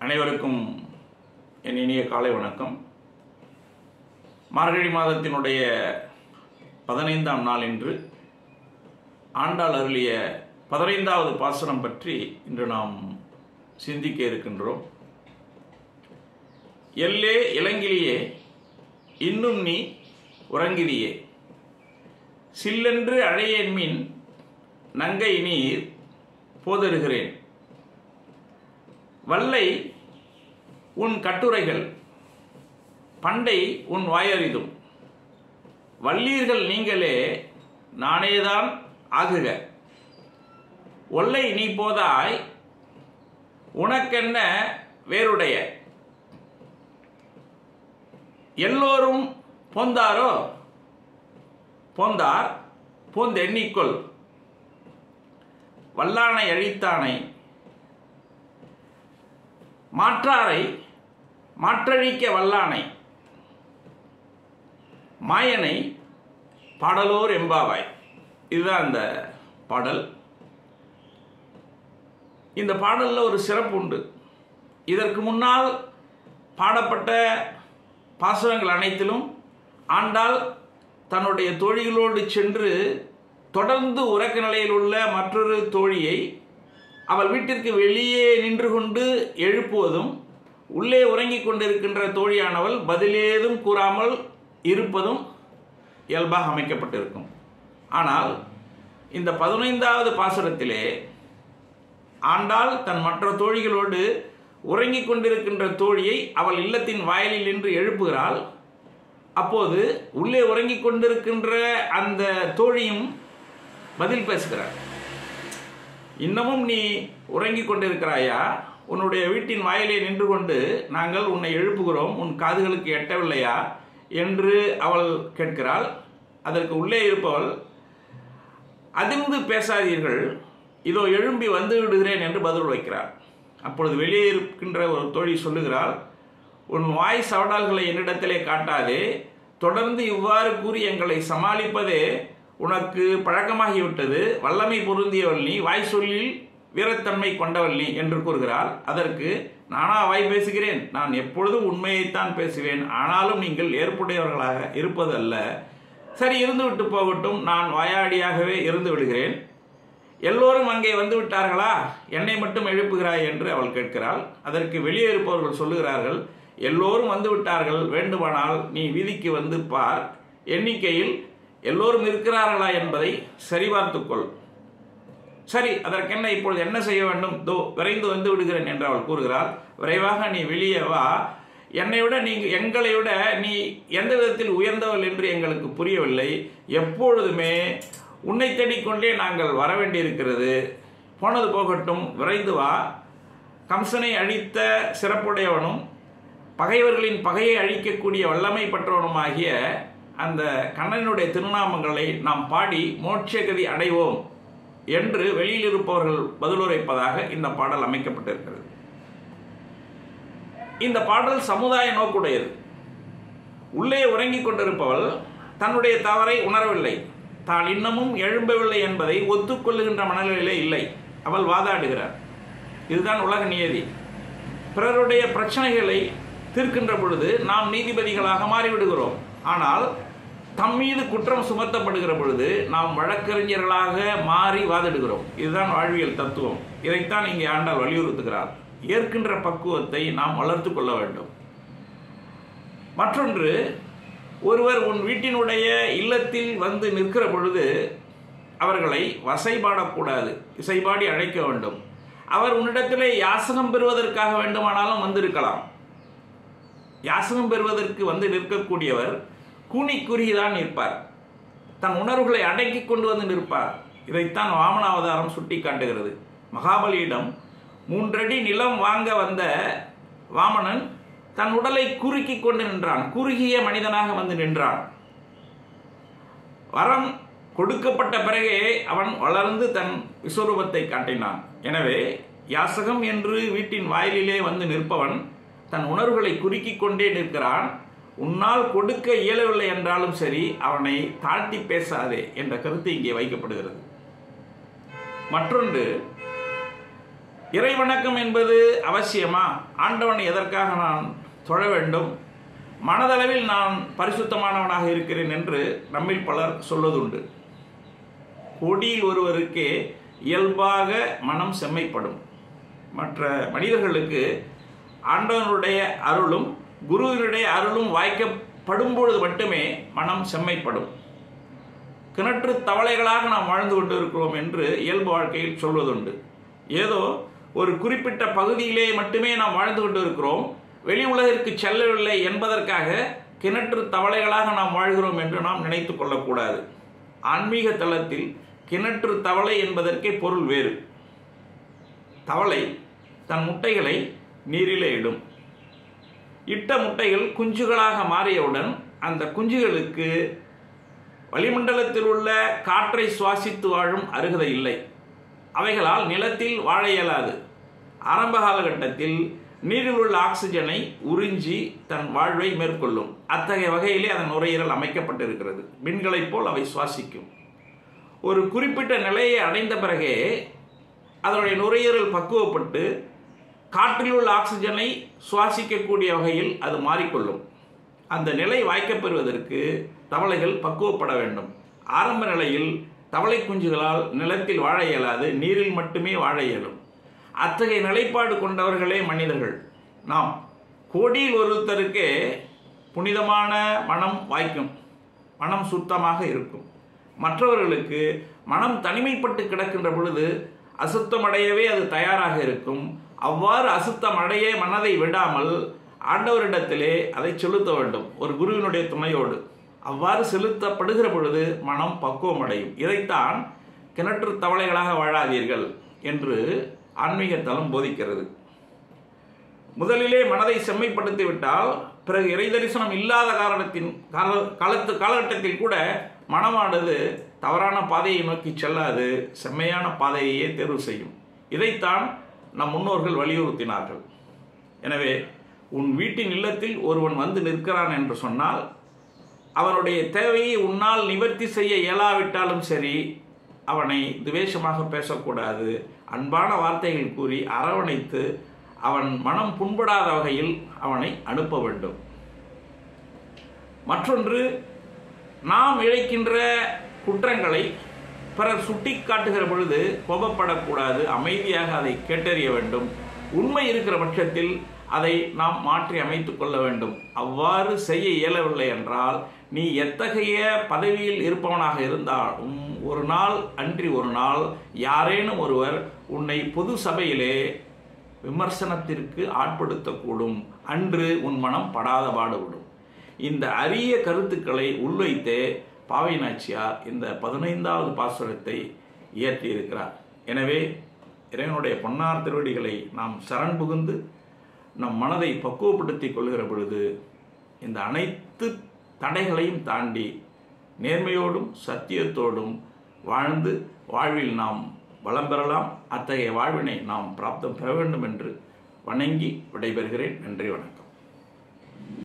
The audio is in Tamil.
அனைவருக்கும் என் இனிய காலை வணக்கம் மார்கழி மாதத்தினுடைய பதினைந்தாம் நாள் இன்று ஆண்டாள் அருளிய பதினைந்தாவது பாசனம் பற்றி இன்று நாம் சிந்திக்க இருக்கின்றோம் எல்லே இளங்கிலியே இன்னும் நீ உறங்கிலியே சில்லென்று அழையேன் மீன் நங்கை நீர் போதருகிறேன் வல்லை உன் கட்டுரைகள் பண்டை உன் வாயறிதும் வல்லீர்கள் நீங்களே நானேதான் ஆகுக ஒல்லை நீ போதாய் உனக்கென்ன வேறுடைய எல்லோரும் போந்தாரோ போந்தார் போந்தெண்ணிக்கொள் வல்லானை அழித்தானை மாற்றாரை மாற்றழிக்க வல்லானை மாயனை பாடலோர் எம்பாவாய் இதுதான் அந்த பாடல் இந்த பாடலில் ஒரு சிறப்பு உண்டு இதற்கு முன்னால் பாடப்பட்ட பாசுரங்கள் அனைத்திலும் ஆண்டாள் தன்னுடைய தோழிகளோடு சென்று தொடர்ந்து உறக்க நிலையில் உள்ள மற்றொரு தோழியை அவள் வீட்டிற்கு வெளியே நின்று கொண்டு எழுப்புவதும் உள்ளே உறங்கிக் கொண்டிருக்கின்ற தோழியானவள் பதிலேதும் கூறாமல் இருப்பதும் இயல்பாக அமைக்கப்பட்டிருக்கும் ஆனால் இந்த பதினைந்தாவது பாசுரத்திலே ஆண்டாள் தன் மற்ற தோழிகளோடு உறங்கிக் கொண்டிருக்கின்ற தோழியை அவள் இல்லத்தின் வாயிலில் நின்று எழுப்புகிறாள் அப்போது உள்ளே உறங்கிக் கொண்டிருக்கின்ற அந்த தோழியும் பதில் பேசுகிறார் இன்னமும் நீ உறங்கிக் கொண்டிருக்கிறாயா உன்னுடைய வீட்டின் வாயிலே நின்று கொண்டு நாங்கள் உன்னை எழுப்புகிறோம் உன் காதுகளுக்கு எட்டவில்லையா என்று அவள் கேட்கிறாள் அதற்கு உள்ளே இருப்பவள் அதிர்ந்து பேசாதீர்கள் இதோ எழும்பி வந்து விடுகிறேன் என்று பதில் வைக்கிறார் அப்பொழுது வெளியே இருக்கின்ற ஒரு தோழி சொல்லுகிறாள் உன் வாய் சவடால்களை என்னிடத்திலே காட்டாதே தொடர்ந்து இவ்வாறு கூறி எங்களை சமாளிப்பதே உனக்கு பழக்கமாகிவிட்டது வல்லமை பொருந்தியவள் நீ வாய் சொல்லில் வீரத்தன்மை கொண்டவள் நீ என்று கூறுகிறாள் அதற்கு நானா வாய் பேசுகிறேன் நான் எப்பொழுதும் உண்மையைத்தான் பேசுவேன் ஆனாலும் நீங்கள் ஏற்புடையவர்களாக இருப்பது அல்ல சரி இருந்து விட்டு போகட்டும் நான் வாயாடியாகவே இருந்து விடுகிறேன் எல்லோரும் அங்கே வந்து விட்டார்களா என்னை மட்டும் எழுப்புகிறாய் என்று அவள் கேட்கிறாள் அதற்கு வெளியே இருப்பவர்கள் சொல்லுகிறார்கள் எல்லோரும் வந்து விட்டார்கள் வேண்டுமானால் நீ வீதிக்கு வந்து பார் எண்ணிக்கையில் எல்லோரும் இருக்கிறார்களா என்பதை சரிபார்த்துக்கொள் சரி அதற்கென்ன இப்பொழுது என்ன செய்ய வேண்டும் தோ விரைந்து வந்து விடுகிறேன் என்று அவள் கூறுகிறாள் விரைவாக நீ வெளியே வா என்னை விட நீ எங்களை விட நீ எந்த விதத்தில் உயர்ந்தவள் என்று எங்களுக்கு புரியவில்லை எப்பொழுதுமே உன்னை தேடிக்கொண்டே நாங்கள் வர வேண்டியிருக்கிறது போனது போகட்டும் விரைந்து வா கம்சனை அழித்த சிறப்புடையவனும் பகைவர்களின் பகையை அழிக்கக்கூடிய வல்லமை பெற்றவனுமாகிய அந்த கண்ணனுடைய திருநாமங்களை நாம் பாடி மோட்சகதி அடைவோம் என்று வெளியில் இருப்பவர்கள் பதிலுரைப்பதாக இந்த பாடல் அமைக்கப்பட்டிருக்கிறது இந்த பாடல் சமுதாய நோக்குடையது உள்ளே உறங்கிக் கொண்டிருப்பவள் தன்னுடைய தவறை உணரவில்லை தான் இன்னமும் எழும்பவில்லை என்பதை ஒத்துக்கொள்ளுகின்ற மனநிலையிலே இல்லை அவள் வாதாடுகிறார் இதுதான் உலக நியதி பிறருடைய பிரச்சனைகளை தீர்க்கின்ற பொழுது நாம் நீதிபதிகளாக மாறிவிடுகிறோம் ஆனால் தம் மீது குற்றம் சுமத்தப்படுகிற பொழுது நாம் வழக்கறிஞர்களாக மாறி வாதிடுகிறோம் இதுதான் வாழ்வியல் தத்துவம் இதைத்தான் இங்கே ஆண்டாள் வலியுறுத்துகிறார் ஏற்கின்ற பக்குவத்தை நாம் வளர்த்து கொள்ள வேண்டும் மற்றொன்று ஒருவர் உன் வீட்டினுடைய இல்லத்தில் வந்து நிற்கிற பொழுது அவர்களை வசைபாடக்கூடாது இசைபாடி அழைக்க வேண்டும் அவர் உன்னிடத்திலே யாசகம் பெறுவதற்காக வேண்டுமானாலும் வந்திருக்கலாம் யாசகம் பெறுவதற்கு வந்து நிற்கக்கூடியவர் கூனி குறுகிதான் நிற்பார் தன் உணர்வுகளை அடக்கி கொண்டு வந்து நிற்பார் இதைத்தான் வாமனாவதாரம் சுட்டி காட்டுகிறது மகாபலியிடம் மூன்றடி நிலம் வாங்க வந்த வாமனன் தன் உடலை குறுக்கி கொண்டு நின்றான் குறுகிய மனிதனாக வந்து நின்றான் வரம் கொடுக்கப்பட்ட பிறகே அவன் வளர்ந்து தன் விஸ்வரூபத்தை காட்டினான் எனவே யாசகம் என்று வீட்டின் வாயிலிலே வந்து நிற்பவன் தன் உணர்வுகளை குறுக்கிக் கொண்டே நிற்கிறான் உன்னால் கொடுக்க இயலவில்லை என்றாலும் சரி அவனை தாழ்த்தி பேசாதே என்ற கருத்து இங்கே வைக்கப்படுகிறது மற்றொன்று இறை வணக்கம் என்பது அவசியமா ஆண்டவன் எதற்காக நான் தொழ வேண்டும் மனதளவில் நான் பரிசுத்தமானவனாக இருக்கிறேன் என்று நம்மில் பலர் சொல்வதுண்டு கோடியில் ஒருவருக்கே இயல்பாக மனம் செம்மைப்படும் மற்ற மனிதர்களுக்கு ஆண்டவனுடைய அருளும் குருவினுடைய அருளும் வாய்க்கப்படும் பொழுது மட்டுமே மனம் செம்மைப்படும் கிணற்று தவளைகளாக நாம் வாழ்ந்து கொண்டு இருக்கிறோம் என்று இயல்பு வாழ்க்கையில் சொல்வதுண்டு ஏதோ ஒரு குறிப்பிட்ட பகுதியிலே மட்டுமே நாம் வாழ்ந்து கொண்டு இருக்கிறோம் வெளி உலகிற்கு செல்லவில்லை என்பதற்காக கிணற்று தவளைகளாக நாம் வாழ்கிறோம் என்று நாம் நினைத்து கொள்ளக்கூடாது ஆன்மீக தளத்தில் கிணற்று தவளை என்பதற்கே பொருள் வேறு தவளை தன் முட்டைகளை நீரிலே இடும் இட்ட முட்டைகள் குஞ்சுகளாக மாறியவுடன் அந்த குஞ்சுகளுக்கு வளிமண்டலத்தில் உள்ள காற்றை சுவாசித்து வாழும் அருகதை இல்லை அவைகளால் நிலத்தில் வாழ இயலாது ஆரம்ப காலகட்டத்தில் நீரில் உள்ள ஆக்சிஜனை உறிஞ்சி தன் வாழ்வை மேற்கொள்ளும் அத்தகைய வகையிலே அதன் நுரையீரல் அமைக்கப்பட்டிருக்கிறது மின்களைப் போல் அவை சுவாசிக்கும் ஒரு குறிப்பிட்ட நிலையை அடைந்த பிறகே அதனுடைய நுரையீரல் பக்குவப்பட்டு காற்றில் உள்ள ஆக்சிஜனை சுவாசிக்கக்கூடிய வகையில் அது மாறிக்கொள்ளும் அந்த நிலை வாய்க்கப்பெறுவதற்கு தவளைகள் பக்குவப்பட வேண்டும் ஆரம்ப நிலையில் தவளை குஞ்சுகளால் நிலத்தில் வாழ இயலாது நீரில் மட்டுமே வாழ இயலும் அத்தகைய நிலைப்பாடு கொண்டவர்களே மனிதர்கள் நாம் கோடியில் ஒருத்தருக்கே புனிதமான மனம் வாய்க்கும் மனம் சுத்தமாக இருக்கும் மற்றவர்களுக்கு மனம் தனிமைப்பட்டு கிடக்கின்ற பொழுது அசுத்தமடையவே அது தயாராக இருக்கும் அவ்வாறு அசுத்தம் அடைய மனதை விடாமல் ஆண்டவரிடத்திலே அதை செலுத்த வேண்டும் ஒரு குருவினுடைய துணையோடு அவ்வாறு செலுத்தப்படுகிற பொழுது மனம் பக்குவம் அடையும் இதைத்தான் கிணற்று தவளைகளாக வாழாதீர்கள் என்று ஆன்மீக தலம் போதிக்கிறது முதலிலே மனதை செம்மைப்படுத்தி விட்டால் பிறகு இறை தரிசனம் இல்லாத காரணத்தின் கால காலத்து காலகட்டத்தில் கூட மனமானது தவறான பாதையை நோக்கி செல்லாது செம்மையான பாதையையே தேர்வு செய்யும் இதைத்தான் நம் முன்னோர்கள் வலியுறுத்தினார்கள் எனவே உன் வீட்டின் இல்லத்தில் ஒருவன் வந்து நிற்கிறான் என்று சொன்னால் அவனுடைய தேவையை உன்னால் நிவர்த்தி செய்ய இயலாவிட்டாலும் சரி அவனை துவேஷமாக பேசக்கூடாது அன்பான வார்த்தைகள் கூறி அரவணைத்து அவன் மனம் புண்படாத வகையில் அவனை அனுப்ப வேண்டும் மற்றொன்று நாம் இழைக்கின்ற குற்றங்களை பிறர் சுட்டி காட்டுகிற பொழுது கோபப்படக்கூடாது அமைதியாக அதை கேட்டறிய வேண்டும் உண்மை இருக்கிற பட்சத்தில் அதை நாம் மாற்றி அமைத்துக் கொள்ள வேண்டும் அவ்வாறு செய்ய இயலவில்லை என்றால் நீ எத்தகைய பதவியில் இருப்பவனாக இருந்தாலும் ஒரு நாள் அன்றி ஒரு நாள் யாரேனும் ஒருவர் உன்னை பொது சபையிலே விமர்சனத்திற்கு ஆட்படுத்தக்கூடும் அன்று உன் மனம் படாத பாடுபடும் இந்த அரிய கருத்துக்களை உள்வைத்தே பாவை நாச்சியார் இந்த பதினைந்தாவது பாசுரத்தை இயற்றியிருக்கிறார் எனவே இறைவனுடைய பொன்னார் திருவடிகளை நாம் சரண் புகுந்து நம் மனதை பக்குவப்படுத்திக் கொள்கிற பொழுது இந்த அனைத்து தடைகளையும் தாண்டி நேர்மையோடும் சத்தியத்தோடும் வாழ்ந்து வாழ்வில் நாம் வளம் பெறலாம் அத்தகைய வாழ்வினை நாம் பிராப்தம் பெற வேண்டும் என்று வணங்கி விடைபெறுகிறேன் நன்றி வணக்கம்